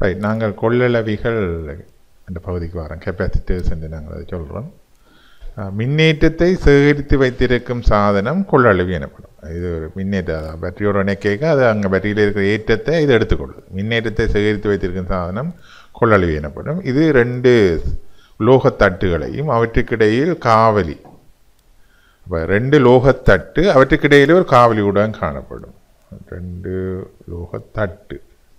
Right நாங்கள் கொள்ளளவிகள் அந்த பகுதிக்கு வரோம் கெப்பாசிட்டர்ஸ் என்று நாங்கள் அதை சொல்கிறோம் அஹ், மின்னேற்றத்தை சேகரித்து வைத்திருக்கும் சாதனம் கொள்ளளவி எனப்படும் இது ஒரு மின்னேற்ற பேட்டரியோட இணைக்க அது அங்கே பேட்டரியில் இருக்கிற ஏற்றத்தை இது எடுத்துக்கொள்ளுது மின்னேற்றத்தை சேகரித்து வைத்திருக்கும் சாதனம் கொள்ளளவி எனப்படும் இது ரெண்டு உலோகத்தட்டுகளையும் அவற்றுக்கிடையில் காவலி அப்போ ரெண்டு லோகத்தட்டு அவற்றுக்கிடையில் ஒரு காவலி ஊடகம் காணப்படும் ரெண்டு லோகத்தட்டு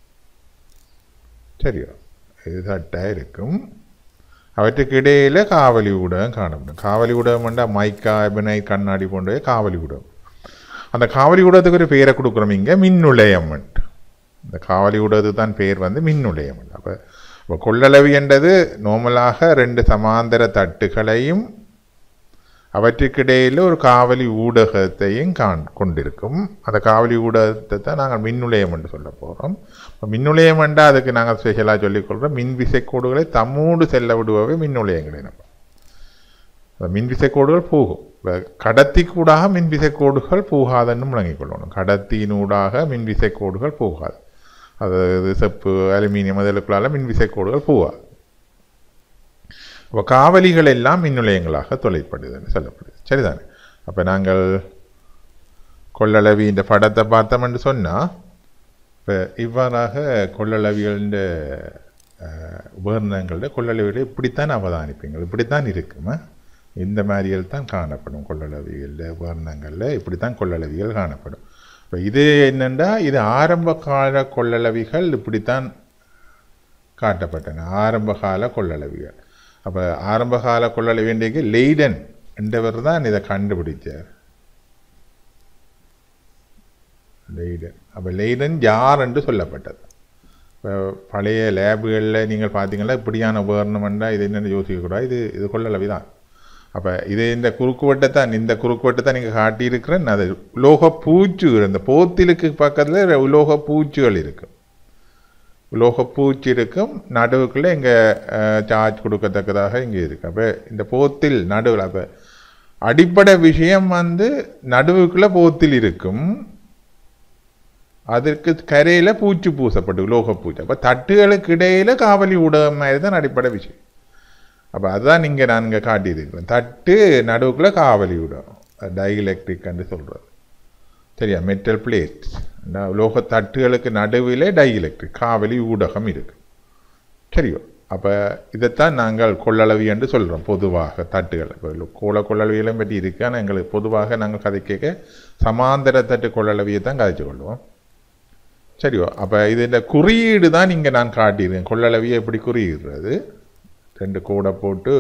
சரியா இது தட்டாக இருக்கும் அவற்றுக்கு இடையில காவலி ஊடகம் காணப்படும் காவலி ஊடகம் என்றால் மைக்கா எபனை கண்ணாடி போன்றவை காவலி ஊடகம் அந்த காவலி ஊடகத்துக்கு ஒரு பெயரை கொடுக்குறோம் இங்கே மின்னுளையம்ன்ட்டு இந்த காவலி ஊடகத்துக்கு தான் பெயர் வந்து மின்னுளையம் அப்போ இப்போ கொள்ளளவி என்றது நார்மலாக ரெண்டு சமாந்தர தட்டுகளையும் அவற்றுக்கிடையில் ஒரு காவலி ஊடகத்தையும் காண் கொண்டிருக்கும் அந்த காவலி ஊடகத்தை தான் நாங்கள் மின்னுளையம் என்று சொல்ல போகிறோம் இப்போ மின்னுளையம் என்றால் அதுக்கு நாங்கள் ஸ்பெஷலாக சொல்லிக்கொள்கிறோம் மின் விசைக்கோடுகளை தம்மோடு செல்ல விடுபவை மின்னுளையங்கள் எனப்படும் அந்த மின் விசைக்கோடுகள் போகும் இப்போ கடத்திக்கூடாக மின் விசைக்கோடுகள் போகாதுன்னு முழங்கிக் கொள்ளணும் கடத்தியினூடாக மின் விசைக்கோடுகள் போகாது அதாவது செப்பு அலுமினியம் அதிலுக்குள்ளால மின் விசைக்கோடுகள் போகாது அப்போ காவலிகள் எல்லாம் மின்னுளையங்களாக தொலைப்படுதுன்னு சொல்லப்படுது சரிதானே அப்போ நாங்கள் கொள்ளளவி இந்த படத்தை பார்த்தோம்னு சொன்னால் இப்போ இவ்வாறாக கொள்ளளவிகளின் உபகரணங்கள கொள்ளளவிகளை இப்படித்தான் அவதானிப்பீங்க இப்படித்தான் இருக்குமா இந்த மாதிரிகள் தான் காணப்படும் கொள்ளளவிகளில் உபகரணங்களில் இப்படித்தான் கொள்ளளவிகள் காணப்படும் இப்போ இது என்னென்னா இது ஆரம்ப கால கொள்ளளவிகள் இப்படித்தான் காட்டப்பட்டன ஆரம்ப கால கொள்ளளவிகள் அப்போ ஆரம்ப கால கொள்ளளவி வேண்டிய லெய்டன் என்றவர் தான் இதை கண்டுபிடிச்சார் லெய்டன் அப்போ லெய்டன் யார் என்று சொல்லப்பட்டது இப்போ பழைய லேபுகளில் நீங்கள் பார்த்தீங்கன்னா இப்படியான உபகரணம் என்றால் இது என்னென்னு யோசிக்கக்கூடாது இது இது கொள்ளளவி தான் அப்போ இது இந்த குறுக்குவட்டை தான் இந்த குறுக்குவட்டை தான் நீங்கள் காட்டியிருக்கிறேன் அது உலோக பூச்சுகள் இந்த போத்திலுக்கு பக்கத்தில் உலோக பூச்சுகள் இருக்கும் உலோக பூச்சி இருக்கும் நடுவுக்குள்ளே இங்கே சார்ஜ் கொடுக்கத்தக்கதாக இங்கே இருக்குது அப்போ இந்த போத்தில் நடுவில் அப்போ அடிப்படை விஷயம் வந்து நடுவுக்குள்ளே போத்தில் இருக்கும் அதற்கு கரையில் பூச்சி பூசப்பட்டு உலோக பூச்சி அப்போ தட்டுகளுக்கு இடையில் காவலி ஊடகம் மாதிரி தான் அடிப்படை விஷயம் அப்போ அதுதான் இங்கே நான் இங்கே காட்டியிருக்கிறேன் தட்டு நடுவுக்குள்ளே காவலி ஊடகம் டைஎலக்ட்ரிக் என்று சொல்கிறது சரியா மெட்டல் பிளேட்ஸ் உலோக தட்டுகளுக்கு நடுவில் டைஎலக்ட்ரிக் காவலி ஊடகம் இருக்கு சரியோ அப்போ இதைத்தான் நாங்கள் கொள்ளளவி என்று சொல்கிறோம் பொதுவாக தட்டுகள் இப்போ கோல கொள்ளளவியெல்லாம் பற்றி இருக்கு ஆனால் எங்களுக்கு பொதுவாக நாங்கள் கதை கேட்க சமாந்தர தட்டு கொள்ளளவியை தான் கதைச்சு கொள்வோம் சரியோ அப்போ இதில் குறியீடு தான் இங்கே நான் காட்டியிருக்கேன் கொள்ளளவியை எப்படி குறியிடுறது ரெண்டு கூடை போட்டு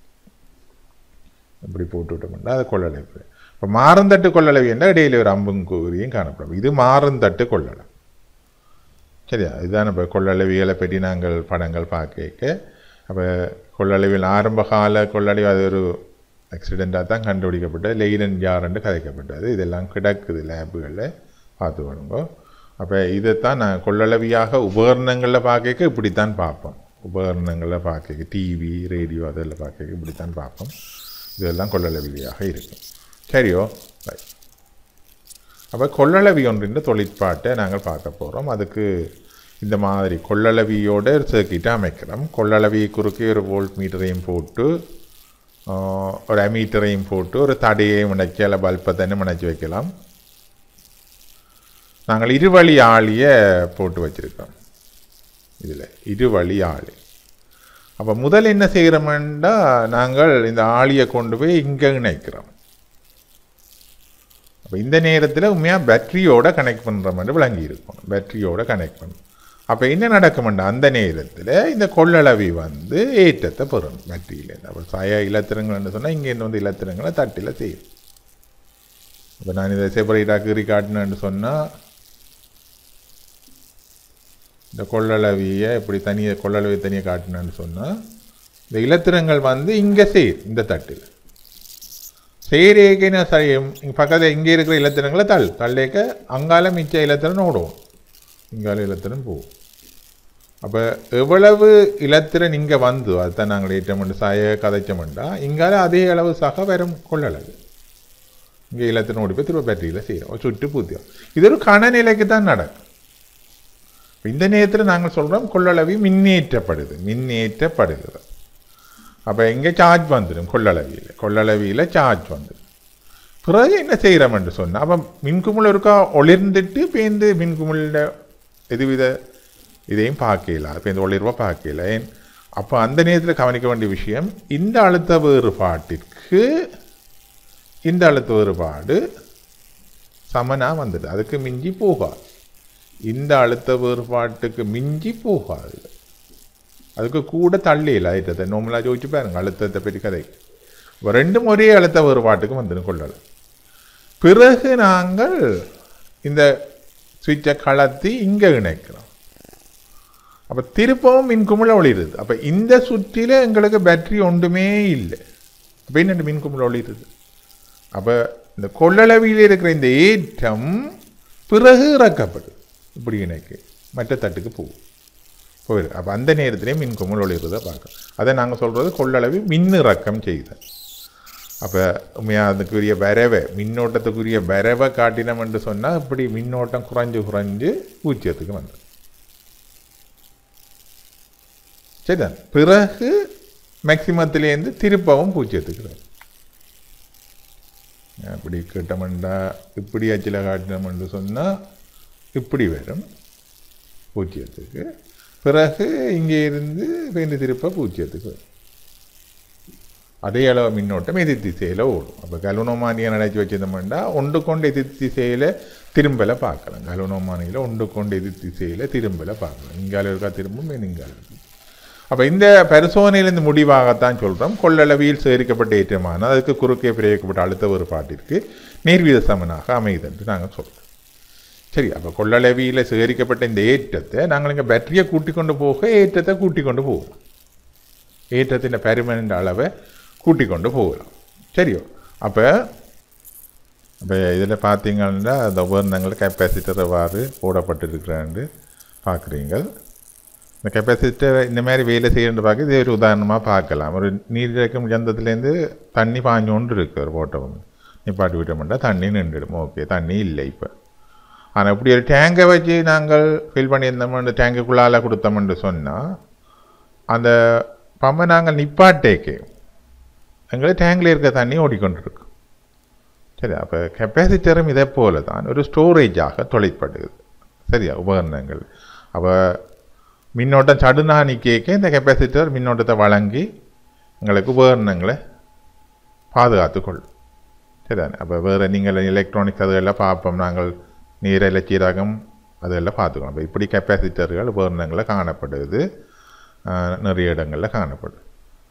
இப்படி போட்டு விட்டோம்னா அது கொள்ளளவு இப்போ மாறந்தட்டு கொள்ளளவு என்ன இடையில ஒரு அம்பும் குறியும் காணப்படும் இது மாறந்தட்டு கொள்ளளவு சரியா இதுதான் இப்போ கொள்ளளவிகளை பற்றி நாங்கள் படங்கள் பார்க்க அப்போ கொள்ளளவில் ஆரம்ப கால கொள்ளளவு அது ஒரு ஆக்சிடெண்ட்டாக தான் கண்டுபிடிக்கப்பட்டது லெய்டன் யாருன்னு கதைக்கப்பட்டது இதெல்லாம் கிடக்குது லேபுகளில் பார்த்துக்கணுங்க அப்போ இதைத்தான் நான் கொள்ளளவியாக உபகரணங்களில் பார்க்க இப்படித்தான் பார்ப்போம் உபகரணங்களில் பார்க்க டிவி ரேடியோ அதெல்லாம் பார்க்க இப்படித்தான் பார்ப்போம் இதெல்லாம் கொள்ளளவியாக இருக்கும் சரியோ ரைட் அப்போ கொள்ளளவி ஒன்றின் தொழிற்பாட்டை நாங்கள் பார்க்க போகிறோம் அதுக்கு இந்த மாதிரி கொள்ளளவியோட ஒரு சர்க்கிட்டை அமைக்கிறோம் கொள்ளளவி குறுக்கே ஒரு வோல்ட் மீட்டரையும் போட்டு ஒரு அமீட்டரையும் போட்டு ஒரு தடையையும் இணைச்சி அல்ல பல்பை தானே இணைச்சி வைக்கலாம் நாங்கள் இருவழி ஆளியை போட்டு வச்சுருக்கோம் இதில் இருவழி ஆளி அப்போ முதல் என்ன செய்கிறோம்னா நாங்கள் இந்த ஆளியை கொண்டு போய் இங்கே இணைக்கிறோம் அப்போ இந்த நேரத்தில் உண்மையாக பேட்டரியோட கனெக்ட் பண்ணுறோம்னு விளங்கி இருக்கும் பேட்டரியோட கனெக்ட் பண்ணும் அப்போ என்ன நடக்கும்ண்டா அந்த நேரத்தில் இந்த கொள்ளளவி வந்து ஏற்றத்தை பெறும் பேட்டரியிலேருந்து அப்போ சய இலத்திரங்கள்னு சொன்னால் இங்கேருந்து வந்து இலத்திரங்களை தட்டில் செய்யும் இப்போ நான் இதை செப்பரேட்டாக கீறி காட்டினேன்னு சொன்னால் இந்த கொள்ளளவியை இப்படி தனியை கொள்ளளவி தனியாக காட்டினேன்னு சொன்னால் இந்த இலத்திரங்கள் வந்து இங்கே செய்யும் இந்த தட்டில் செய்கிறேக்கே செய்யும் பக்கத்தில் இங்கே இருக்கிற இலத்திரங்களை தள் தள்ளேக்க அங்கால மிச்ச இலத்திரன் ஓடும் இங்கால இலத்திரன் போகும் அப்போ எவ்வளவு இலத்திரன் இங்கே வந்து அதுதான் நாங்கள் ஏற்றமெண்டு சாய கதைச்சமெண்டா இங்கால அதே அளவு சக வரும் கொள்ளளவு இங்கே இலத்திரன் ஓடி போய் திரும்ப பேட்டரியில் செய்கிறோம் சுட்டு பூத்தியம் இது ஒரு கணநிலைக்கு தான் நடக்கும் இந்த நேரத்தில் நாங்கள் சொல்கிறோம் கொள்ளளவி மின்னேற்றப்படுது மின்னேற்றப்படுகிறது அப்போ இங்கே சார்ஜ் வந்துடும் கொள்ளளவியில் கொள்ளளவியில் சார்ஜ் வந்துடும் பிறகு என்ன செய்கிறோம் என்று சொன்னால் அப்போ மின்குமிழ் இருக்கா ஒளிர்ந்துட்டு பேருந்து மின்குமிழில் எதுவித இதையும் பார்க்கல இப்போ இந்த ஒளிர்வை பார்க்கல ஏன் அப்போ அந்த நேரத்தில் கவனிக்க வேண்டிய விஷயம் இந்த அழுத்த வேறுபாட்டிற்கு இந்த அழுத்த வேறுபாடு சமனாக வந்தது அதுக்கு மிஞ்சி போகாது இந்த அழுத்த வேறுபாட்டுக்கு மிஞ்சி போகாது அதுக்கு கூட தள்ளியில ஐட்டத்தை நோமலாக யோசிச்சு பாருங்க அழுத்தத்தை பற்றி கதை இப்போ ரெண்டும் ஒரே அழுத்த வேறுபாட்டுக்கு வந்துடும் கொள்ளலாம் பிறகு நாங்கள் இந்த சுவிட்சை கலத்தி இங்கே இணைக்கிறோம் அப்போ திருப்பவும் மின்குமிழ ஒளிருது அப்போ இந்த சுற்றில எங்களுக்கு பேட்டரி ஒன்றுமே இல்லை அப்போ என்ன மின்குமிழ ஒளிருது அப்போ இந்த கொள்ளளவியில் இருக்கிற இந்த ஏற்றம் பிறகு இறக்கப்படுது இப்படி இணைக்கு மற்ற தட்டுக்கு போகும் போயிடுது அப்போ அந்த நேரத்திலே மின்குமிழ் ஒளிர்றதை பார்க்கணும் அதை நாங்கள் சொல்கிறது கொள்ளளவு மின்னிறக்கம் செய்தல் அப்போ உண்மையாக அதுக்குரிய வரவை மின்னோட்டத்துக்குரிய வரவை காட்டினோம் என்று சொன்னால் இப்படி மின்னோட்டம் குறைஞ்சு குறைஞ்சு பூஜ்ஜியத்துக்கு வந்து சரிதான் பிறகு மேக்சிமத்திலேருந்து திருப்பவும் பூஜ்ஜியத்துக்கு வரும் அப்படி கேட்டோம்டா இப்படி அச்சில் காட்டினோம்னு சொன்னால் இப்படி வரும் பூஜ்ஜியத்துக்கு பிறகு இங்கே இருந்து பேருந்து திருப்ப பூஜ்ஜியத்துக்கு வரும் அதே அளவு மின்னோட்டம் எதிர் திசையில் ஓடும் அப்போ கலுனோமானியை நடத்தி வச்சிருந்தோம்னா ஒன்று கொண்டு எதிர் திசையில் திரும்பல பார்க்கலாம் கலுனோமானியில் ஒன்று கொண்டு எதிர் திசையில் திரும்பல பார்க்கலாம் இங்கால இருக்கா திரும்பும் இங்கால இருக்கும் அப்போ இந்த பரிசோதனையிலிருந்து முடிவாகத்தான் சொல்கிறோம் கொள்ளளவியில் சேகரிக்கப்பட்ட ஏற்றமான அதுக்கு குறுக்கே பிரயோகிக்கப்பட்ட அழுத்த வேறுபாட்டிற்கு நேர்வீத சமனாக அமையுது என்று நாங்கள் சொல்கிறோம் சரி அப்போ கொள்ளளவியில் சேகரிக்கப்பட்ட இந்த ஏற்றத்தை நாங்கள் இங்கே பேட்டரியை கூட்டி கொண்டு போக ஏற்றத்தை கூட்டி கொண்டு போவோம் ஏற்றத்தின் பெருமனண்ட் அளவை கூட்டி கொண்டு போகலாம் சரியோ அப்போ அப்போ இதில் பார்த்தீங்கன்னா அந்த உபகரணங்கள் கெப்பாசிட்டர் எவ்வாறு போடப்பட்டிருக்கிறான்னு பார்க்குறீங்க இந்த கெப்பாசிட்டர் இந்த மாதிரி வேலை செய்யணுன்னு பார்க்க இதே ஒரு உதாரணமாக பார்க்கலாம் ஒரு நீர் இறக்கும் யந்திரத்துலேருந்து தண்ணி பாஞ்சோண்டு இருக்கு ஒரு போட்டவங்க நிப்பாட்டி விட்டோம்னா தண்ணி நின்றுடும் ஓகே தண்ணி இல்லை இப்போ ஆனால் இப்படி ஒரு டேங்கை வச்சு நாங்கள் ஃபில் பண்ணியிருந்தோம் டேங்குக்குள்ளால் கொடுத்தோம்னு சொன்னால் அந்த பம்பை நாங்கள் நிப்பாட்டேக்கு எங்களுக்கு டேங்கில் இருக்க தண்ணி ஓடிக்கொண்டிருக்கு சரி அப்போ கெப்பாசிட்டரும் இதே போல தான் ஒரு ஸ்டோரேஜாக தொழிற்படுது சரியா உபகரணங்கள் அப்போ மின்னோட்டம் சடுனா நிற்க இந்த கெப்பாசிட்டர் மின்னோட்டத்தை வழங்கி எங்களுக்கு உபகரணங்களை பாதுகாத்து கொள்ளும் சரிதானே அப்போ வேறு நீங்கள் எலக்ட்ரானிக்ஸ் அதெல்லாம் பார்ப்போம் நாங்கள் நீரில் சீரகம் அதெல்லாம் பார்த்துக்கணும் அப்போ இப்படி கெப்பாசிட்டர்கள் உபகரணங்களில் காணப்படுது நிறைய இடங்களில் காணப்படுது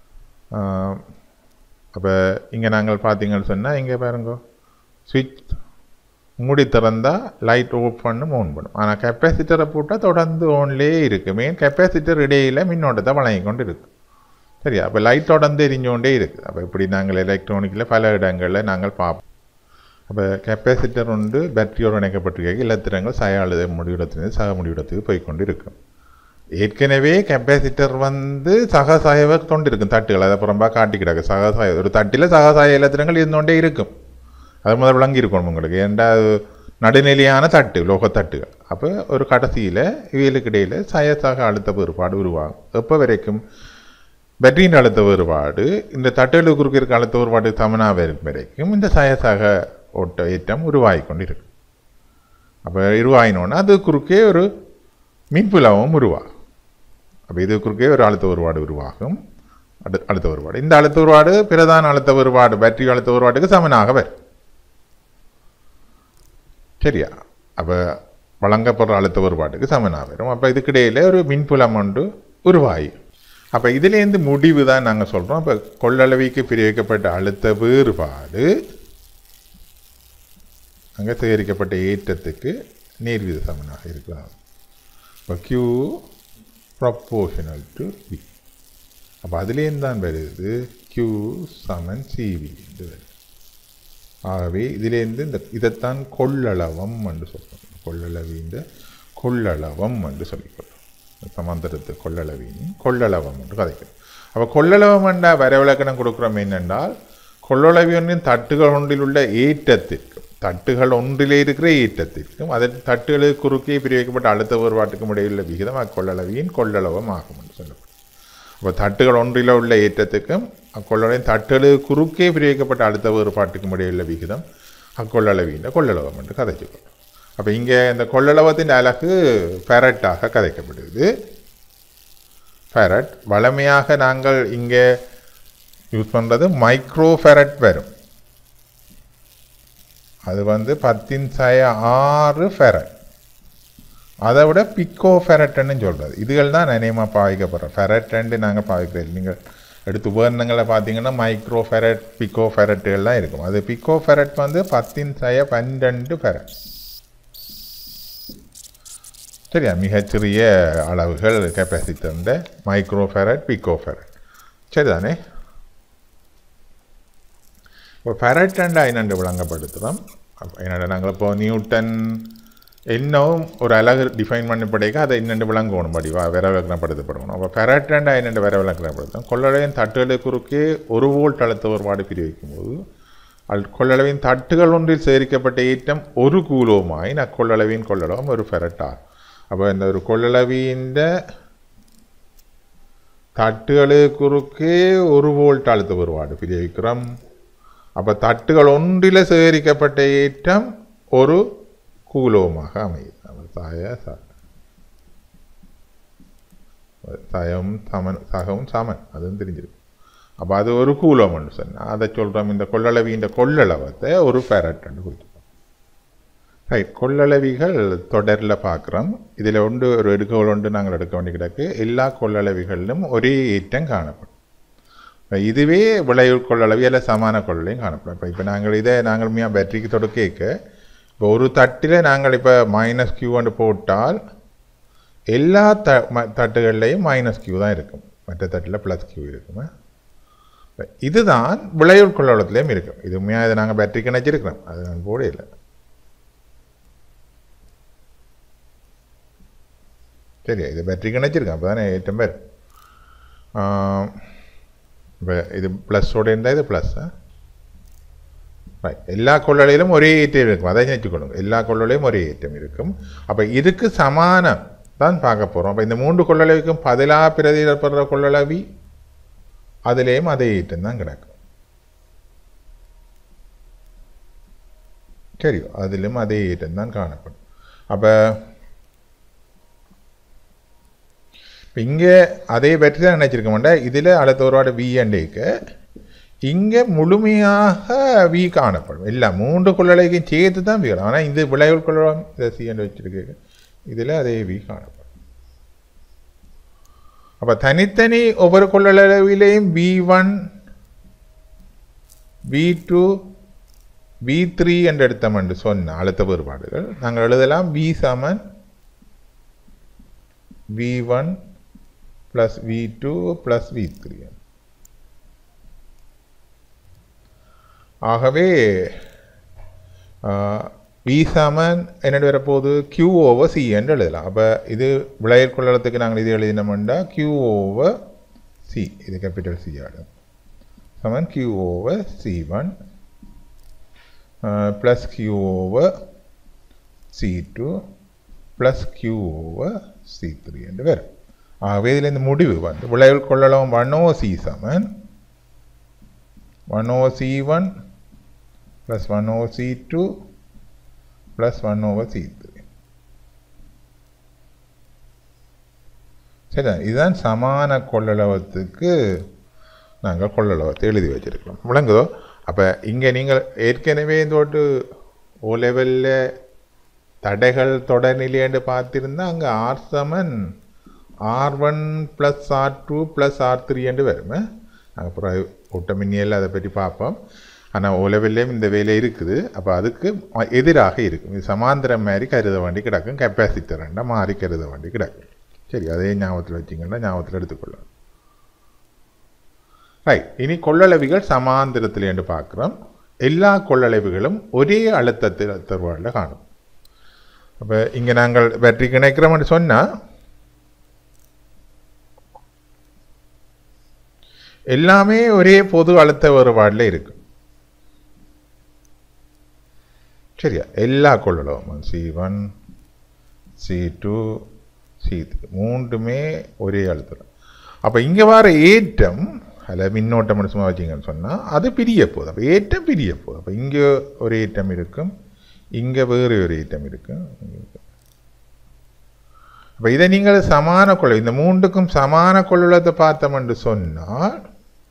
அப்போ இங்கே நாங்கள் பார்த்தீங்கன்னு சொன்னால் இங்கே பாருங்க சுவிட்ச் மூடி திறந்தால் லைட் ஆஃப் பண்ணும் ஓன் பண்ணும் ஆனால் கெப்பாசிட்டரை போட்டால் தொடர்ந்து ஓன்லேயே இருக்குது மெயின் கெப்பாசிட்டர் இடையில் மின்னோட்டத்தை வழங்கி கொண்டு இருக்குது சரியா அப்போ லைட் தொடர்ந்து எரிஞ்சோண்டே இருக்குது அப்போ இப்படி நாங்கள் எலக்ட்ரானிக்கில் பல இடங்களில் நாங்கள் பார்ப்போம் அப்போ கெப்பாசிட்டர் உண்டு பேட்டரியோடு இணைக்கப்பட்டிருக்க இலத்திரங்கள் சய அழுத முடிவிடத்திலிருந்து சக முடிவிடத்துக்கு போய்கொண்டு இருக்கும் ஏற்கனவே கெப்பாசிட்டர் வந்து சகசாயவை கொண்டு இருக்கும் தட்டுகள் அதை புறம்பா காட்டி கிடக்கு சகசாய ஒரு தட்டில் சகசாய இலத்திரங்கள் இருந்தோண்டே இருக்கும் அது முதல் விளங்கி இருக்கணும் உங்களுக்கு ஏன்டா அது நடுநிலையான தட்டு லோகத்தட்டுகள் அப்போ ஒரு கடைசியில் இவைகளுக்கு இடையில் சய சக அழுத்த வேறுபாடு உருவாகும் எப்போ வரைக்கும் பேட்டரியின் அழுத்த வேறுபாடு இந்த தட்டுகளுக்கு குறுக்க இருக்க அழுத்த வேறுபாடு சமனாக இருக்கும் வரைக்கும் இந்த சய சக ஓட்ட ஏற்றம் உருவாகி கொண்டிருக்கு அப்போ உருவாகினோன்னா அது குறுக்கே ஒரு மின்புலமும் உருவாகும் அப்போ இது குறுக்கே ஒரு அழுத்த வேறுபாடு உருவாகும் அடு அழுத்த வேறுபாடு இந்த அழுத்த வேறுபாடு பிரதான அழுத்த வேறுபாடு பேட்டரி அழுத்த வேறுபாட்டுக்கு சமனாக வரும் சரியா அப்போ வழங்கப்படுற அழுத்த வேறுபாட்டுக்கு சமனாக வரும் அப்போ இதுக்கிடையில் ஒரு மின்புலம் ஒன்று உருவாகி அப்போ இதுலேருந்து முடிவு தான் நாங்கள் சொல்கிறோம் அப்போ கொள்ளளவிக்கு பிரிவிக்கப்பட்ட அழுத்த வேறுபாடு அங்கே சேகரிக்கப்பட்ட ஏற்றத்துக்கு நேர்வித சமனாக இருக்கலாம் இப்போ கியூ ப்ரப்போர்ஷனல் டு பி அப்போ அதுலேருந்து தான் வருது கியூ சமன் சிவி என்று வருது ஆகவே இதிலேருந்து இந்த இதைத்தான் கொள்ளளவம் என்று சொல்கிறோம் கொள்ளளவின்ற கொள்ளளவம் என்று சொல்லிக்கொள்ளும் சமாந்தரத்து கொள்ளளவின் கொள்ளளவம் என்று கதைக்கிறோம் அப்போ கொள்ளளவம் என்ற வரவிலக்கணம் கொடுக்குறோம் என்னென்றால் கொள்ளளவி ஒன்றின் தட்டுகள் ஒன்றில் உள்ள ஏற்றத்திற்கு தட்டுகள் ஒன்றிலே இருக்கிற ஈட்டத்திற்கும் அதன் தட்டுகளுக்கு குறுக்கே பிரிவைக்கப்பட்ட அழுத்த வேறுபாட்டுக்கும் இடையுள்ள விகிதம் அக்கொள்ளளவியின் கொள்ளளவம் ஆகும் என்று சொல்லப்படும் அப்போ தட்டுகள் ஒன்றில் உள்ள ஏற்றத்துக்கும் அக்கொள்ளளவின் தட்டுகளுக்கு குறுக்கே பிரிவைக்கப்பட்ட அழுத்த வேறுபாட்டுக்கும் இடையுள்ள விகிதம் அக்கொள்ளளவியின் கொள்ளளவம் என்று கதைச்சுக்கொள்ளும் அப்போ இங்கே இந்த கொள்ளளவத்தின் அலகு ஃபெரட்டாக கதைக்கப்படுது ஃபெரட் வளமையாக நாங்கள் இங்கே யூஸ் பண்ணுறது மைக்ரோ ஃபெரட் வரும் அது வந்து பத்தின் சய ஆறு ஃபெரட் அதை விட பிக்கோ ஃபெரட்னு சொல்கிறது இதுகள் தான் நினையமாக பாவிக்கப்படுறோம் ஃபெரட்ன்ட்டு நாங்கள் பாவிக்கிறது நீங்கள் எடுத்து உபகரணங்களை பார்த்தீங்கன்னா மைக்ரோ ஃபெரட் பிக்கோ ஃபெரட்டுகள் தான் இருக்கும் அது பிக்கோ ஃபெரட் வந்து பத்தின் சய பன்னெண்டு ஃபெரட் சரியா மிகச்சிறிய அளவுகள் கெப்பாசிட்டி தந்த மைக்ரோ ஃபெரட் பிக்கோ ஃபெரட் சரிதானே இப்போ ஃபெரட் அண்ட் ஐநண்டு விளங்கப்படுத்துகிறோம் அப்போ என்னடா நாங்கள் இப்போ நியூட்டன் இன்னும் ஒரு அழகு டிஃபைன் பண்ணப்படைக்க அதை இன்னெண்டு விளங்கணும் படி வா விர விளக்கணப்படுத்தப்படணும் அப்போ ஃபெரட் அண்ட் ஐநண்டு விர விளக்கணப்படுத்தும் கொள்ளளவின் தட்டுகளுக்கு குறுக்கே ஒரு வோல்ட் அழுத்த ஒருபாடு பிரிவிக்கும் போது அல் கொள்ளளவின் தட்டுகள் ஒன்றில் சேரிக்கப்பட்ட ஈட்டம் ஒரு கூலோமாயின் அக்கொள்ளளவின் கொள்ளளவும் ஒரு ஃபெரட்டாகும் அப்போ இந்த ஒரு கொள்ளளவின் தட்டுகளுக்கு குறுக்கே ஒரு வோல்ட் அழுத்த ஒருபாடு பிரிவிக்கிறோம் அப்போ தட்டுகள் ஒன்றில் சேகரிக்கப்பட்ட ஈட்டம் ஒரு கூலோமாக அமையுது அப்ப சாய ச- சயம் சமன் சகவும் சமன் அதுவும் தெரிஞ்சிருக்கும் அப்போ அது ஒரு கூலோம்னு சொன்னால் அதை சொல்கிறோம் இந்த கொள்ளளவி இந்த கொள்ளளவத்தை ஒரு ஃபெரட்னு கொடுத்துருக்கோம் ரைட் கொள்ளளவிகள் தொடரில் பார்க்குறோம் இதில் ஒன்று ஒரு எடுக்கோள் ஒன்று நாங்கள் எடுக்க வேண்டி கிடக்கு எல்லா கொள்ளளவிகளிலும் ஒரே ஈட்டம் காணப்படும் இப்ப இதுவே விளைவு கொள்ளளவி அல்ல சமான கொள்ளளையும் காணப்படும் இப்போ இப்போ நாங்கள் இதை நாங்கள் மியா பேட்டரிக்கு தொட கேட்க இப்போ ஒரு தட்டில் நாங்கள் இப்போ மைனஸ் கியூ ஒன்று போட்டால் எல்லா த ம- தட்டுகள்லையும் மைனஸ் கியூ தான் இருக்கும் மற்ற தட்டில் ப்ளஸ் கியூ இருக்குமா இப்ப இதுதான் விளைவு கொள்ளளத்துலேயும் இருக்கும் இது உண்மையாக இதை நாங்கள் பேட்டரிக்கு நினச்சிருக்கிறோம் அது நான் போட இல்லை சரி இது பேட்டரிக்கு நினச்சிருக்கேன் அப்போ தானே ஏற்றம் பேர் இப்போ இது ப்ளஸ்ஸோட இருந்தால் இது ப்ளஸ்ஸா ரைட் எல்லா கொள்ளளையிலும் ஒரே ஏற்றம் இருக்கும் அதை நினச்சிக்கொள்ளுங்க எல்லா கொள்ளளையும் ஒரே ஏற்றம் இருக்கும் அப்போ இதுக்கு சமானம் தான் பார்க்க போகிறோம் அப்போ இந்த மூன்று கொள்ளளவிக்கும் பதிலாக பிரதிபடுற கொள்ளளவி அதுலேயும் அதே ஏற்றம் தான் கிடக்கும் சரி அதிலும் அதே ஏற்றம் தான் காணப்படும் அப்போ இப்போ இங்கே அதே பேட்டரி தான் நினச்சிருக்க மாட்டேன் இதில் அடுத்த ஒருவாட வி அண்டேக்கு இங்கே முழுமையாக வி காணப்படும் இல்லை மூன்று கொள்ளளைக்கும் சேர்த்து தான் வி ஆனால் இந்த விளைவு கொள்ளலாம் இதை சி அண்டு வச்சிருக்கு இதில் அதே வி காணப்படும் அப்போ தனித்தனி ஒவ்வொரு கொள்ளளவிலையும் V one V two V three என்று எடுத்தோம் என்று சொன்ன அழுத்த வேறுபாடுகள் நாங்கள் எழுதலாம் வி சமன் V one plus V2 plus V3 ஆகவே V சமன் என்னடி வரப்போகுது Q ஓவர் சி என்று எழுதலாம் அப்போ இது விளையற் கொள்ளளத்துக்கு நாங்கள் இது எழுதினோம்னா Q ஓவர் சி இது கேபிட்டல் சி ஆடும் சமன் Q over C one plus Q over C two plus Q over C three என்று வரும் ஆகவே இதில் இந்த முடிவு வந்து விளைவு கொள்ளளவும் ஒன் ஓ சி சமன் one o C one plus one o C two plus one over C three சரி இதுதான் சமான கொள்ளளவத்துக்கு நாங்கள் கொள்ளளவத்தை எழுதி வச்சிருக்கிறோம் விளங்குதோ அப்போ இங்கே நீங்கள் ஏற்கனவே தோட்டு ஓ லெவலில் தடைகள் தொடர்நிலைன்னு பார்த்திருந்தா அங்கே ஆர் சமன் R one plus R two plus R three என்று வரும் அப்புறம் ஒட்டமின்னியல் அதை பற்றி பார்ப்போம் ஆனால் ஓலவெல்லையும் இந்த வேலை இருக்குது அப்போ அதுக்கு எதிராக இருக்கும் இது சமாந்திரம் மாதிரி கருத வேண்டி கிடக்கும் கெப்பாசிட்டரண்டா மாறி கருத வேண்டி கிடக்கும் சரி அதே ஞாபகத்தில் வச்சிங்கன்னா ஞாபகத்தில் எடுத்துக்கொள்ளலாம் ரைட் இனி கொள்ளளவிகள் சமாந்திரத்தில் என்று பார்க்குறோம் எல்லா கொள்ளளவுகளும் ஒரே அழுத்தத்தில் தருவாளில் காணும் அப்போ இங்கே நாங்கள் பேட்டரி கிணைக்கிறோம்னு சொன்னால் எல்லாமே ஒரே பொது அழுத்த வேறுபாடில் இருக்கு சரியா எல்லா கொள்ளளவும் C one C two C மூன்றுமே ஒரே அழுத்தம் அப்போ இங்கே வர ஏற்றம் அதில் மின்னோட்டம் சும்மா வச்சிங்கன்னு சொன்னால் அது பிரிய போகுது அப்போ ஏற்றம் பிரிய போகுது அப்போ இங்கே ஒரு ஏற்றம் இருக்கும் இங்கே வேறு ஒரு ஏற்றம் இருக்கும் அப்போ இதை நீங்கள் சமான கொள்ள இந்த மூன்றுக்கும் சமான கொள்ளளத்தை பார்த்தோம் என்று சொன்னால்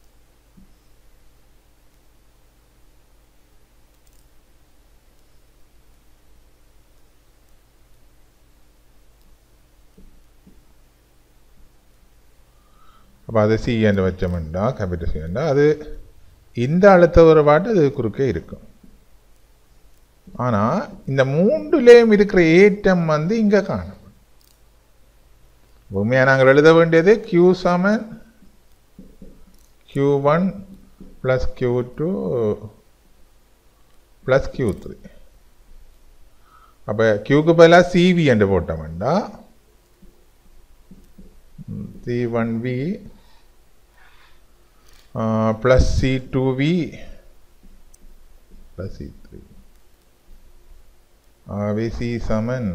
அப்போ அது சி என்று வச்சோம்னா கேபிட்டல் சி என்றால் அது இந்த அழுத்த வேறுபாடு அது குறுக்கே இருக்கும் ஆனால் இந்த மூன்றுலேயும் இருக்கிற ஏற்றம் வந்து இங்கே காணும் உண்மையாக நாங்கள் எழுத வேண்டியது கியூ சமன் Q one plus Q two plus Q three அப்போ கியூக்கு பதிலாக சிவி என்று போட்டோம்னா C one V plus C two V plus C three ஆகவே சி சமன்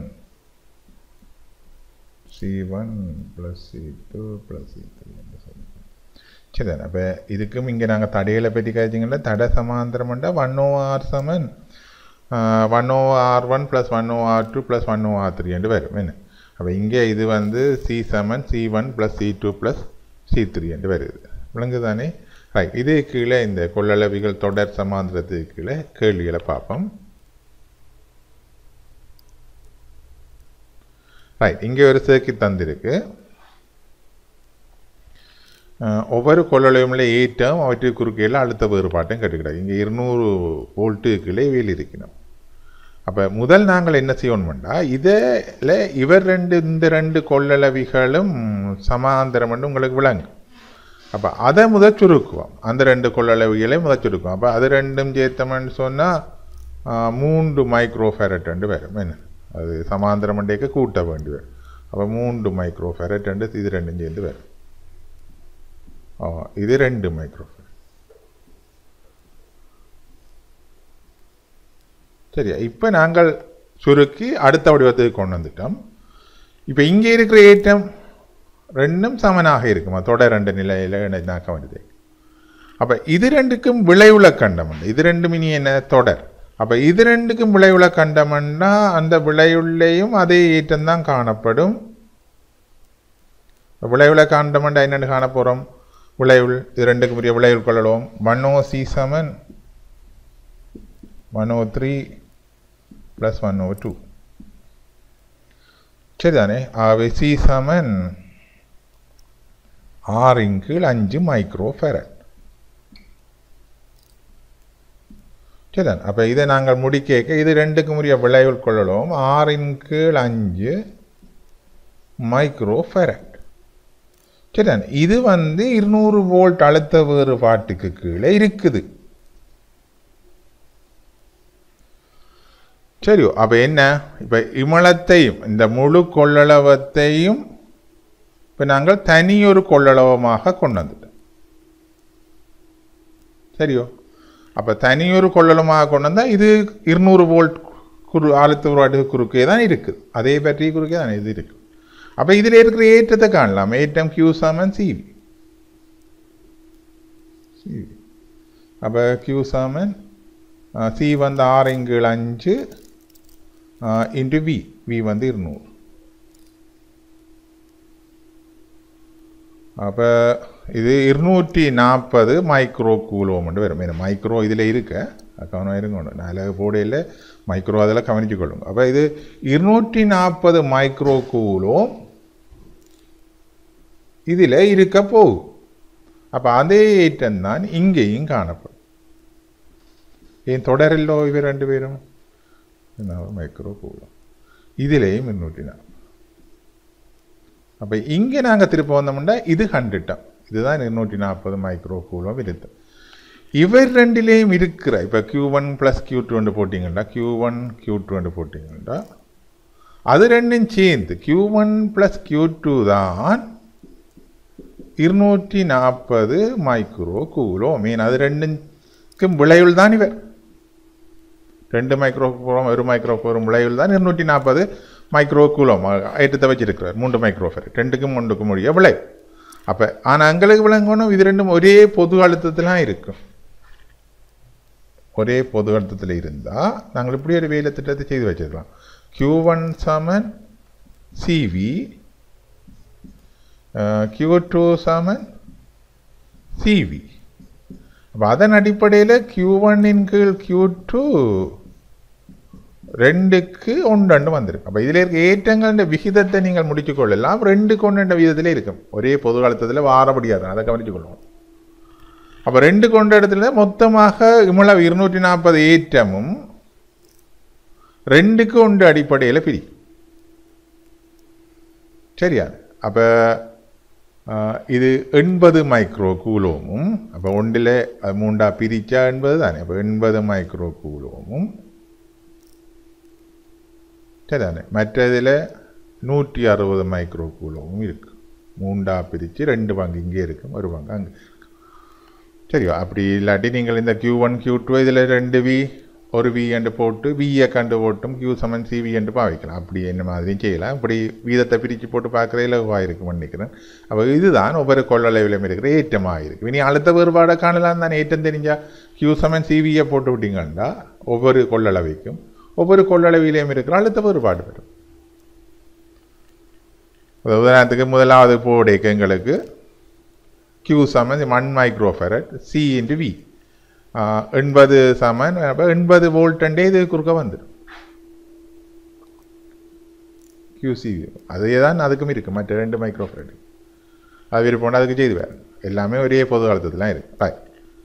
C one plus C two plus C three என்று சொல்லுங்கள் சரி அப்போ இதுக்கும் இங்கே நாங்கள் தடைகளை பற்றி கழிச்சிங்கன்னா தடை சமாந்திரம்ண்டா ஒன் ஓ ஆர் சமன் one o R one plus one o R two plus one o R three என்று வரும் என்ன அப்போ இங்கே இது வந்து C seven C one plus C two plus C three என்று வருது விளங்கு தானே ரைட் இது கீழே இந்த கொள்ளளவிகள் தொடர் சமாந்திரத்துக்கு கீழே கேள்விகளை பார்ப்போம் ரைட் இங்கே ஒரு சேர்க்கி தந்திருக்கு ஒவ்வொரு கொள்ளளவுல ஏற்றம் அவற்றுக்கு குறுக்கையில் அழுத்த வேறுபாட்டும் கேட்டுக்கிறாங்க இங்கே இருநூறு வோல்ட்டுக்குள்ளே வேல் இருக்கணும் அப்போ முதல் நாங்கள் என்ன செய்யணும்னா இதில் இவர் ரெண்டு இந்த ரெண்டு கொள்ளளவிகளும் சமாந்தரம் உங்களுக்கு விளங்கும் அப்போ அதை முதல் சுருக்குவோம் அந்த ரெண்டு கொள்ளளவிகளை முதல் சுருக்குவோம் அப்போ அது ரெண்டும் சேர்த்தோம்னு சொன்னால் மூன்று மைக்ரோ ஃபெரட் வரும் என்ன அது சமாந்திரம் மண்டேக்கு கூட்ட வேண்டி வரும் அப்போ மூன்று மைக்ரோ ஃபெரட் இது ரெண்டும் சேர்ந்து வரும் இது ரெண்டு மைக்ரோ சரியா இப்போ நாங்கள் சுருக்கி அடுத்த வடிவத்துக்கு கொண்டு வந்துட்டோம் இப்போ இங்கே இருக்கிற ஏற்றம் ரெண்டும் சமனாக இருக்குமா தொடர் ரெண்டு நிலையில் இணைந்தாக்க வேண்டியது அப்போ இது ரெண்டுக்கும் விளைவுல கண்டம் இது ரெண்டும் இனி என்ன தொடர் அப்போ இது ரெண்டுக்கும் விளைவுல கண்டம்னா அந்த விளைவுள்ளையும் அதே ஏற்றம் தான் காணப்படும் விளைவுல காண்டமண்டா என்னென்னு காண போகிறோம் விளைவுள் இது ரெண்டுக்கும் உரிய விளைவுள் கொள்ளலாம் one o C seven one o three plus one o two சரிதானே ஆகவே சி சமன் ஆறின் கீழ் அஞ்சு மைக்ரோ ஃபெரட் சரிதான் அப்போ இதை நாங்கள் முடிக்க இது ரெண்டுக்கும் உரிய விளைவுள் கொள்ளலாம் ஆறின் கீழ் அஞ்சு மைக்ரோ ஃபெரட் சரிதான் இது வந்து இருநூறு வோல்ட் அழுத்த வேறுபாட்டுக்கு கீழே இருக்குது சரியோ அப்போ என்ன இப்போ இமலத்தையும் இந்த முழு கொள்ளளவத்தையும் இப்போ நாங்கள் தனியொரு கொள்ளளவமாக கொண்டு வந்துட்டோம் சரியோ அப்போ தனியொரு கொள்ளளவமாக கொண்டு வந்தால் இது இருநூறு வோல்ட் குறு அழுத்த வேறுபாடு குறுக்கே தான் இருக்குது அதே பேட்டரி குறுக்கே தான் இது இருக்குது அப்போ இதில் இருக்கிற ஏற்றத்தை காணலாம் ஏற்றம் கியூ சாமன் சிவி சிவி அப்போ கியூ சாமன் சி வந்து ஆறு இங்குள் அஞ்சு இன்டு வி வி வந்து இருநூறு அப்போ இது இருநூற்றி நாற்பது மைக்ரோ கூலோமெண்ட் வரும் ஏன்னா மைக்ரோ இதில் இருக்க கவனம் இருக்கணும் நாலு போடையில் மைக்ரோ அதில் கவனிச்சு கொள்ளுங்க அப்போ இது இருநூற்றி நாற்பது மைக்ரோ கூலோம் இதில் இருக்க போகும் அப்போ அதே ஐட்டம் தான் இங்கேயும் காணப்படும் ஏன் தொடரில்லோ இவர் ரெண்டு பேரும் மைக்ரோ கூலம் இதுலேயும் முன்னூற்றி நாற்பது அப்போ இங்கே நாங்கள் திருப்ப வந்தோம்னா இது ஹண்ட்ரட்டம் இதுதான் இருநூற்றி நாற்பது மைக்ரோ கூலம் இருக்கு இவர் ரெண்டிலேயும் இருக்கிற இப்போ Q one plus Q two ரெண்டு போட்டிங்கன்னா கியூ ஒன் கியூ டூ ரெண்டு போட்டிங்கன்னா அது ரெண்டும் சேர்ந்து Q one plus Q two தான் இருநூற்றி நாற்பது மைக்ரோ கூலோ மீன் அது ரெண்டுக்கும் விளைவுள் தான் இவர் ரெண்டு மைக்ரோ கூலம் ஒரு மைக்ரோ கூலம் விளைவில் தான் இருநூற்றி நாற்பது மைக்ரோ கூலம் ஏற்றத்தை வச்சிருக்கிறார் மூன்று மைக்ரோ ஃபெரட் ரெண்டுக்கும் ஒன்றுக்கும் முடிய விளை அப்போ ஆனால் எங்களுக்கு விளங்கணும் இது ரெண்டும் ஒரே பொது அழுத்தத்திலாம் இருக்கும் ஒரே பொது அழுத்தத்தில் இருந்தால் நாங்கள் இப்படி ஒரு வேலை திட்டத்தை செய்து வச்சிருக்கலாம் கியூ ஒன் சமன் சிவி கியூ டூ சமன் சிவி அப்போ அதன் அடிப்படையில் கியூ ஒன்னின் கீழ் கியூ டூ ரெண்டுக்கு ஒன்று வந்திருக்கு அப்போ இதில் இருக்க ஏற்றங்களின் விகிதத்தை நீங்கள் முடிச்சு கொள்ளலாம் ரெண்டுக்கு ஒன்று விகிதத்தில் இருக்கும் ஒரே பொது காலத்தில் வார முடியாது அதை கவனிச்சு கொள்ளுவோம் அப்போ ரெண்டு கொண்ட இடத்துல மொத்தமாக இவ்வளவு இருநூற்றி நாற்பது ஏற்றமும் ரெண்டுக்கு ஒன்று அடிப்படையில் பிரி சரியா அப்போ இது எண்பது மைக்ரோ கூலோமும் அப்போ ஒன்றில் மூண்டா பிரிச்சா எண்பது தானே அப்போ எண்பது மைக்ரோ கூலோமும் சரிதானே மற்றதில் நூற்றி அறுபது மைக்ரோ கூலோமும் இருக்கு மூண்டா பிரித்து ரெண்டு பங்கு இங்கே இருக்கும் ஒரு பங்கு அங்கே சரியோ அப்படி இல்லாட்டி நீங்கள் இந்த கியூ ஒன் கியூ டூ இதில் ரெண்டு வி ஒரு வி என்று போட்டு வியை கண்டு போட்டும் கியூ சமன் சிவி என்று பாவிக்கலாம் அப்படி என்ன மாதிரியும் செய்யலாம் இப்படி வீதத்தை பிரித்து போட்டு பார்க்குற இலகுவாக இருக்கும் நினைக்கிறேன் அப்போ இதுதான் ஒவ்வொரு கொள்ளளவிலும் இருக்கிற ஏற்றமாக இருக்குது இனி அழுத்த வேறுபாடை காணலாம் தான் ஏற்றம் தெரிஞ்சால் கியூ சமன் சிவியை போட்டு விட்டீங்கன்னா ஒவ்வொரு கொள்ளளவைக்கும் ஒவ்வொரு கொள்ளளவிலையும் இருக்கிற அழுத்த வேறுபாடு வரும் உதாரணத்துக்கு முதலாவது போடைக்கு எங்களுக்கு கியூ சமன் one microfarad C into V எண்பது சமன் அப்போ எண்பது வோல்ட்டண்டே இது குறுக்க வந்துடும் கியூசி அதே தான் அதுக்கும் இருக்குது மற்ற ரெண்டு மைக்ரோஃபரட் அது விருப்பம் அதுக்கு செய்து வேறு எல்லாமே ஒரே பொது காலத்துலாம் இருக்கு ராய்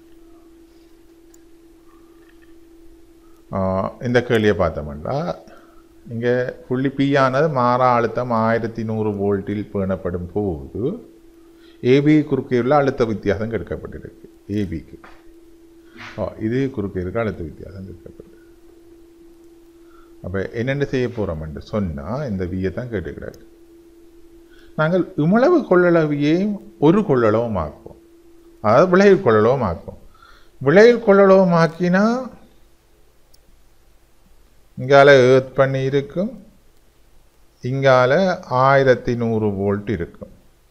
இந்த கேள்வியை பார்த்தோம்னா இங்கே புள்ளி பி ஆனது மாறா அழுத்தம் ஆயிரத்தி நூறு வோல்ட்டில் பேணப்படும் போது ஏபி குறுக்கே உள்ள அழுத்த வித்தியாசம் கெடுக்கப்பட்டிருக்கு ஏபிக்கு ஓ இது குறுக்கே இருக்க அழுத்த வித்தியாசம் கெடுக்கப்பட்டு அப்போ என்னென்ன செய்ய போகிறோம்னு சொன்னால் இந்த வியை தான் கேட்டுக்கிறாரு நாங்கள் இவ்வளவு கொள்ளளவையும் ஒரு கொள்ளளவும் ஆக்குவோம் அதாவது விளைவு கொள்ளளவும் ஆக்குவோம் விளைவு கொள்ளளவும் ஆக்கினா இங்கால ஏர்த் பண்ணி இருக்கும் இங்கால ஆயிரத்தி நூறு வோல்ட் இருக்கும்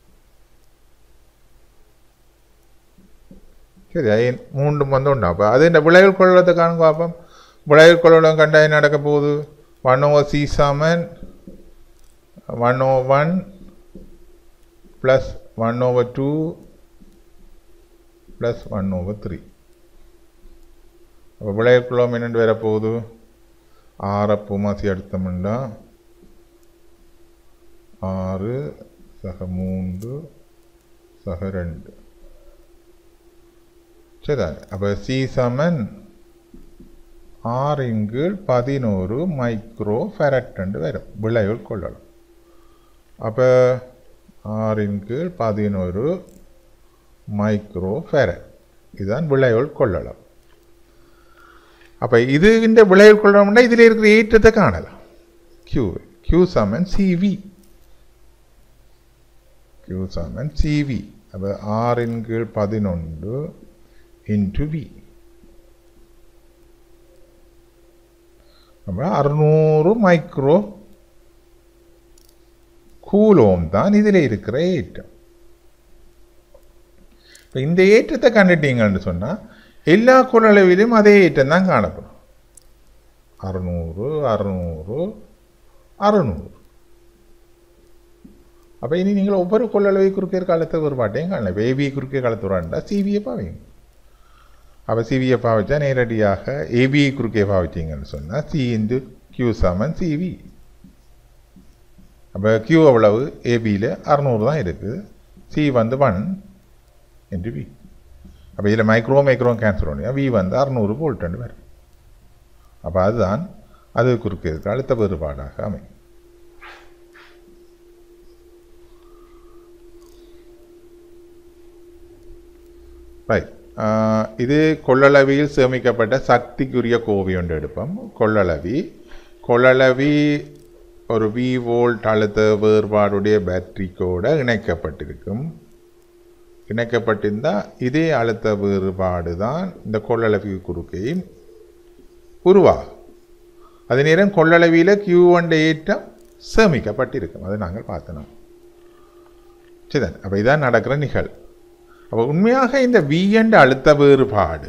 சரி அது மூண்டும் வந்து உண்டா அப்போ அது இந்த விளைவில் கொள்ளத்தை காணுங்க பார்ப்போம் விளைவில் கொள்ளம் கண்டா என்ன நடக்க போகுது ஒன் ஓவர் சி சமன் one o one plus one over two plus one over three அப்போ விளைவில் கொள்ளம் என்னென்று வரப்போகுது ஆறப்பு மாசி எடுத்தோம்னா ஆறு சக மூன்று சக ரெண்டு சரிதானே அப்போ சி சமன் ஆறின் கீழ் பதினோரு மைக்ரோ ஃபெரட் வரும் விளைவில் கொள்ளலாம் அப்போ ஆறின் கீழ் பதினோரு மைக்ரோ ஃபெரட் இதுதான் விளைவில் கொள்ளலாம் அப்போ இது இந்த விளைவில் கொள்ளணும்னா இதில் இருக்கிற ஏற்றத்தை காணலாம் கியூ கியூ சமன் சிவி கியூ சமன் சிவி அப்போ ஆறின் கீழ் பதினொன்று into V. அப்போ அறுநூறு மைக்ரோ கூலோம் தான் இதில் இருக்கிற ஏற்றம் இப்போ இந்த ஏற்றத்தை கண்டுட்டீங்கன்னு சொன்னால் எல்லா கொள்ளளவிலும் அதே ஏற்றம் தான் காணப்படும் அறுநூறு அறுநூறு அறுநூறு அப்போ இனி நீங்கள் ஒவ்வொரு கொள்ளளவை குறுக்கே காலத்தை வேறுபாட்டையும் காணலாம் இப்போ ஏபி குறுக்கே காலத்து வராண்டா சிவியை பாவீங்க அப்போ சிவியை பாவிச்சா நேரடியாக ஏபிஐ குறுக்கே பாவிச்சிங்கன்னு சொன்னால் சி இன்டு கியூ சமன் சிவி அப்போ கியூ அவ்வளவு ஏபியில் அறநூறு தான் இருக்குது சி வந்து ஒன் இன்டு வி அப்போ இதில் மைக்ரோ மைக்ரோ கேன்சல் பண்ணுவோம் வி வந்து அறநூறு வோல்ட் வரும் அப்போ அதுதான் அது குறுக்கே இருக்கு அடுத்த வேறுபாடாக அமையும் ரைட் இது கொள்ளளவியில் சேமிக்கப்பட்ட சக்திக்குரிய கோவி ஒன்று எடுப்போம் கொள்ளளவி கொள்ளளவி ஒரு வி வோல்ட் அழுத்த வேறுபாடுடைய பேட்டரிக்கோடு இணைக்கப்பட்டிருக்கும் இணைக்கப்பட்டிருந்தால் இதே அழுத்த வேறுபாடு தான் இந்த கொள்ளளவி குறுக்கையும் உருவாகும் அதே நேரம் கொள்ளளவியில் கியூ ஒன் ஏற்றம் சேமிக்கப்பட்டிருக்கும் அதை நாங்கள் பார்த்தோம் சரிதான் அப்போ இதான் நடக்கிற நிகழ் அப்போ உண்மையாக இந்த வி என்ற அழுத்த வேறுபாடு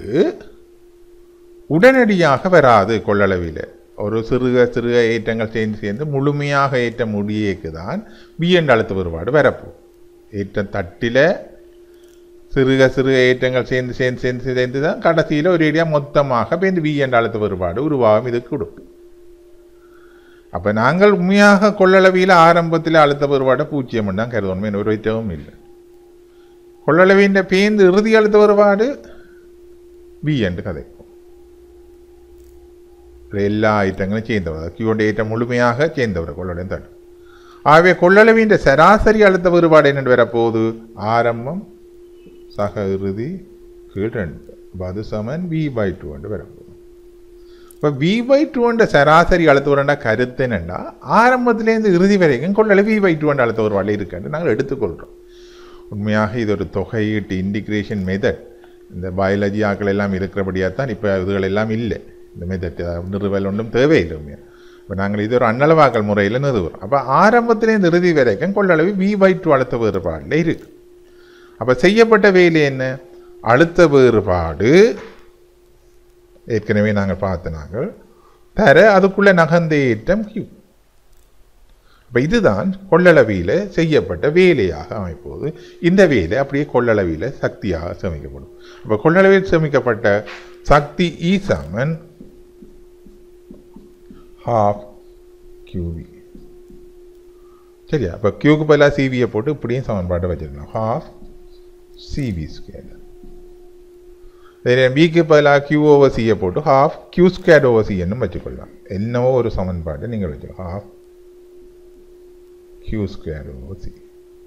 உடனடியாக வராது கொள்ளளவில் ஒரு சிறுக சிறுக ஏற்றங்கள் சேர்ந்து சேர்ந்து முழுமையாக ஏற்ற முடியேக்கு தான் வி என்ற அழுத்த வேறுபாடு வரப்போம் ஏற்றம் தட்டில் சிறுக சிறுக ஏற்றங்கள் சேர்ந்து சேர்ந்து சேர்ந்து சேர்ந்து தான் கடைசியில் ஒரு ஏரியா மொத்தமாக இப்போ இந்த வி என்ற அழுத்த வேறுபாடு உருவாகும் இதுக்கு கொடுக்கும் அப்போ நாங்கள் உண்மையாக கொள்ளளவியில் ஆரம்பத்தில் அழுத்த வேறுபாடை பூஜ்ஜியம் தான் கருதணும் ஒரு வைத்தவும் இல்லை கொள்ளளவின் பேந்து இறுதி அழுத்த வேறுபாடு வி என்று கதைக்கும் எல்லா ஐட்டங்களும் சேர்ந்தவர் கியூண்ட ஐட்டம் முழுமையாக சேர்ந்தவர் கொள்ளளவின் தட்டு ஆகவே கொள்ளளவின் சராசரி அழுத்த வேறுபாடு என்னென்று வரப்போகுது ஆரம்பம் சக இறுதி கீழ் ரெண்டு அது சமன் வி பை டூ என்று வரப்போகுது இப்போ வி பை டூன்ற சராசரி அழுத்த வரண்டா கருத்து என்னென்னா ஆரம்பத்திலேருந்து இறுதி வரைக்கும் கொள்ளளவு வி பை டூன்ற அழுத்த ஒரு வழி இருக்குன்னு நாங்கள் எடுத்துக்கொள்கிறோம் உண்மையாக இது ஒரு தொகையீட்டு இன்டிகிரேஷன் மெத்தட் இந்த பயாலஜி ஆக்கள் எல்லாம் இருக்கிறபடியாக தான் இப்போ இதுகள் எல்லாம் இல்லை இந்த மெத்தட் நிறுவல் ஒன்றும் தேவையில்லை உண்மையாக இப்போ நாங்கள் இது ஒரு அன்னளவாக்கல் முறையில் நிறுவுறோம் அப்போ ஆரம்பத்திலேருந்து இறுதி வரைக்கும் கொள்ளளவு வி பை டூ அழுத்த வேறுபாடில் இருக்குது அப்போ செய்யப்பட்ட வேலை என்ன அழுத்த வேறுபாடு ஏற்கனவே நாங்கள் பார்த்த நாங்கள் தர அதுக்குள்ளே நகர்ந்த ஏற்றம் கியூ இப்போ இதுதான் கொள்ளளவியில் செய்யப்பட்ட வேலையாக அமைப்போது இந்த வேலை அப்படியே கொள்ளளவியில் சக்தியாக சேமிக்கப்படும் இப்போ கொள்ளளவில் சேமிக்கப்பட்ட சக்தி இ சமன் ஹாஃப் கியூவி சரியா அப்போ கியூக்கு பதிலாக சிவியை போட்டு இப்படியும் சமன்பாட்டை வச்சுருக்கலாம் ஹாஃப் சிவி ஸ்கொயர் பிக்கு பதிலாக கியூ ஓவர் சியை போட்டு ஹாஃப் கியூ ஸ்கொயர் ஓவர் சின்னு வச்சுக்கொள்ளலாம் என்னவோ ஒரு சமன்பாடு நீங்கள் வச்சுக்கலாம் half Q square over C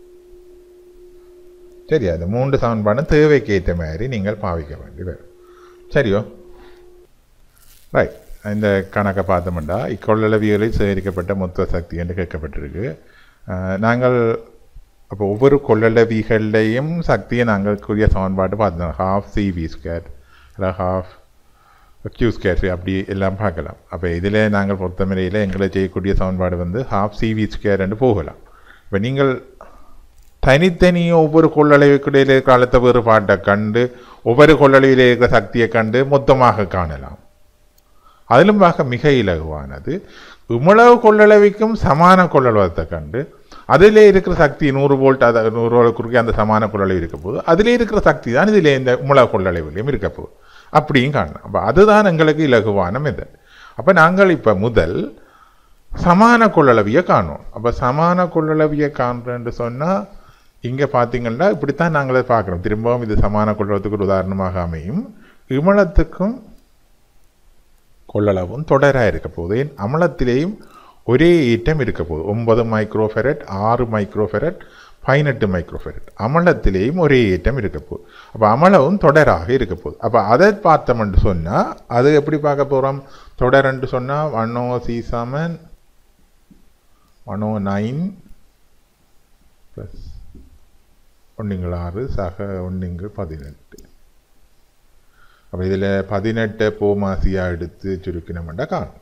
சரி அது மூன்று சமன்பாடும் தேவைக்கு ஏற்ற மாதிரி நீங்கள் பாவிக்க வேண்டி வரும் சரியோ ரைட் இந்த கணக்கை பார்த்தோம்னா இக்கொள்ளளவியலில் சேகரிக்கப்பட்ட மொத்த சக்தி என்று கேட்கப்பட்டிருக்கு நாங்கள் அப்போ ஒவ்வொரு கொள்ளளவிகள்லையும் சக்தியை நாங்கள் கூடிய சமன்பாடு பார்த்தோம் ஹாஃப் சிவி ஸ்கேர் இல்லை ஹாஃப் கியூ ஸ்கேர் அப்படி எல்லாம் பார்க்கலாம் அப்போ இதில் நாங்கள் பொறுத்தமுறையில் எங்களை செய்யக்கூடிய சமன்பாடு வந்து ஹாஃப் சிவி ஸ்கேர்ன்னு போகலாம் இப்போ நீங்கள் தனித்தனியே ஒவ்வொரு கொள்ளளவுக்கிடையில் இருக்கிற அழுத்த வேறுபாட்டை கண்டு ஒவ்வொரு கொள்ளளவில் இருக்கிற சக்தியை கண்டு மொத்தமாக காணலாம் அதிலும் பார்க்க மிக இலகுவானது இவ்வளவு கொள்ளளவிக்கும் சமான கொள்ளளவத்தை கண்டு அதிலே இருக்கிற சக்தி நூறு வோல்ட் அதை நூறு வோல்ட் குறுக்கே அந்த சமான கொள்ளளவு இருக்க போது அதிலே இருக்கிற சக்தி தான் இதில் இந்த உமள கொள்ளளவிலையும் இருக்க போகுது அப்படியும் காணலாம் அப்போ அதுதான் எங்களுக்கு இலகுவான மெதட் அப்போ நாங்கள் இப்போ முதல் சமான கொள்ளளவியை காணும் அப்போ சமான கொள்ளளவியை காண்றேன்னு சொன்னால் இங்கே பார்த்தீங்கன்னா இப்படித்தான் நாங்களே பார்க்குறோம் திரும்பவும் இது சமான கொள்ளளவுக்கு ஒரு உதாரணமாக அமையும் இமலத்துக்கும் கொள்ளளவும் தொடராக இருக்க போகுது ஏன் அமலத்திலேயும் ஒரே ஈட்டம் இருக்க போகுது ஒன்பது மைக்ரோஃபெரட் ஆறு மைக்ரோஃபெரட் பதினெட்டு மைக்ரோஃபெரட் அமலத்திலேயும் ஒரே ஈட்டம் இருக்க போகுது அப்போ அமலவும் தொடராக இருக்க போகுது அப்போ அதை பார்த்தோம்னு சொன்னால் அது எப்படி பார்க்க போகிறோம் தொடரன்ட்டு சொன்னால் ஒன் ஓ சி சமன் ஒன் ஓ நைன் ப்ளஸ் ஒன்றுங்கள் ஆறு சக ஒன்றுங்கள் பதினெட்டு அப்போ இதில் பதினெட்டை போமாசியாக எடுத்து சுருக்கினோம்னா காணும்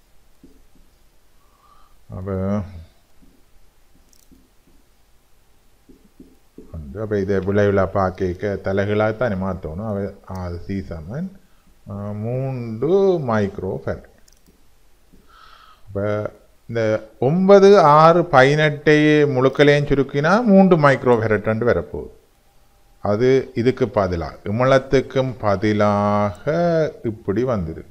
அப்போ வந்து அப்போ இதை விளைவில் பார்க்க தலைகளாக தானே மாற்றணும் அவ அது சி சமன் மூன்று மைக்ரோ ஃபெரட் அப்போ இந்த ஒன்பது ஆறு பதினெட்டையே முழுக்கலையும் சுருக்கினா மூன்று மைக்ரோ ஃபெரட்ண்டு வரப்போகுது அது இதுக்கு பதிலாக இமலத்துக்கும் பதிலாக இப்படி வந்திருக்கு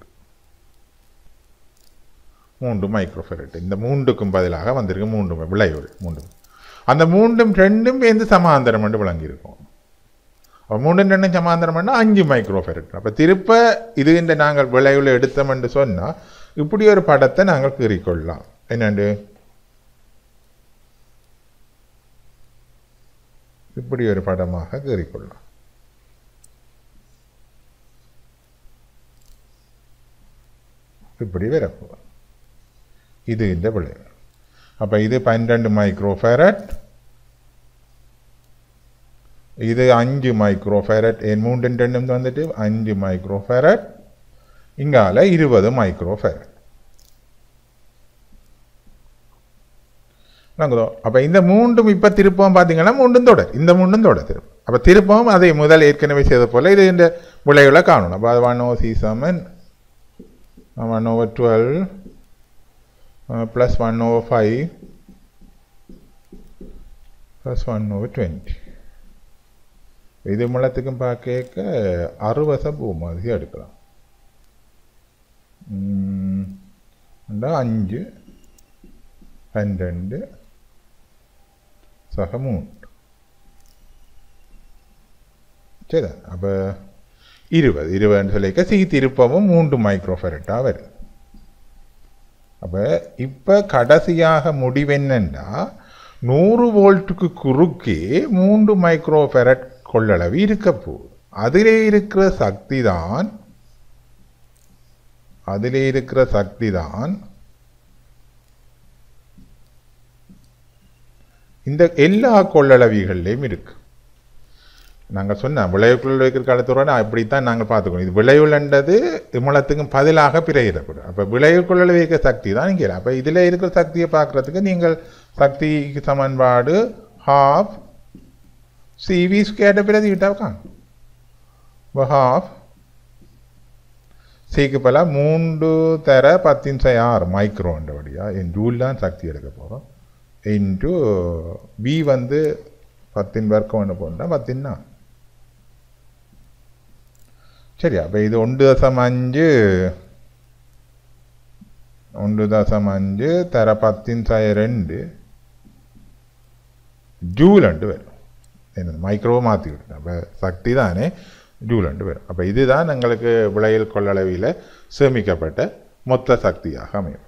மூன்று மைக்ரோஃபெரட் இந்த மூன்றுக்கும் பதிலாக வந்திருக்கு மூன்று விளைவுகள் மூன்று அந்த மூன்றும் ரெண்டும் சேர்ந்து சமாந்தரம் என்று விளங்கியிருக்கும் அப்போ மூன்றும் ரெண்டும் சமாந்தரம் பண்ணால் அஞ்சு மைக்ரோஃபெரட் அப்போ திருப்ப இது இந்த நாங்கள் விளைவில் எடுத்தோம் என்று சொன்னால் இப்படி ஒரு படத்தை நாங்கள் கீறிக்கொள்ளலாம் என்னண்டு இப்படி ஒரு படமாக கீறிக்கொள்ளலாம் இப்படி வரப்போம் இது இந்த விளைவு அப்போ இது பன்னெண்டு மைக்ரோஃபேரட் இது அஞ்சு மைக்ரோஃபேரட் என் மூன்று ரெண்டும் வந்துட்டு அஞ்சு மைக்ரோஃபேரட் இங்கால இருபது மைக்ரோஃபேரட் நாங்கள் அப்போ இந்த மூன்றும் இப்போ திருப்பம் பார்த்தீங்கன்னா மூன்றும் தொடர் இந்த மூன்றும் தொடர் திருப்பம் அப்போ திருப்பம் அதை முதல் ஏற்கனவே செய்த போல் இது இந்த விளைவுல காணணும் அப்போ அது ஒன் ஓ சி சமன் one over twelve plus one over five plus one over twenty இது முளத்துக்கும் பார்க்க அறுபச பூ மாதிரி எடுக்கலாம் ம், ரெண்டா அஞ்சு பன்னெண்டு சக மூன்று சரி அப்போ இருபது இருபதுன்னு சொல்லிக்க சி திருப்பமும் மூன்று மைக்ரோஃபெரட்டாக வருது அப்போ இப்போ கடைசியாக முடிவென்னண்டா நூறு வோல்ட்டுக்கு குறுக்கே மூன்று மைக்ரோஃபெரட் கொள்ளளவு இருக்க போகுது அதிலே இருக்கிற சக்தி தான் அதிலே இருக்கிற சக்தி தான் இந்த எல்லா கொள்ளளவிகள்லையும் இருக்கு நாங்கள் சொன்னோம் விளைவுக்குள்ள வைக்கிற காலத்தோட அப்படித்தான் நாங்கள் பார்த்துக்கணும் இது விளைவுலன்றது இம்மலத்துக்கும் பதிலாக பிறையிடப்படும் அப்போ விளைவுக்குள்ள வைக்கிற சக்தி தான் இங்கே அப்போ இதில் இருக்கிற சக்தியை பார்க்குறதுக்கு நீங்கள் சக்தி சமன்பாடு ஹாஃப் சிவி ஸ்கேட்ட பிரதிவிட்டா காணும் இப்போ ஹாஃப் சிக்கு பல மூன்று தர பத்தின் சை ஆறு மைக்ரோன்றபடியா என் ஜூல் தான் சக்தி எடுக்க போகிறோம் இன்ட்டு பி வந்து பத்தின் வர்க்கம் ஒன்று போனால் பத்தின்னா சரி அப்போ இது ஒன்று தசம் அஞ்சு ஒன்று தசம் அஞ்சு தர பத்தின் சய ரெண்டு ஜூலண்டு வரும் என்னது மைக்ரோ மாற்றி விடுங்க அப்போ சக்தி தானே ஜூலண்டு வரும் அப்போ இதுதான் எங்களுக்கு விளையல் கொள்ளளவில் சேமிக்கப்பட்ட மொத்த சக்தியாக அமையும்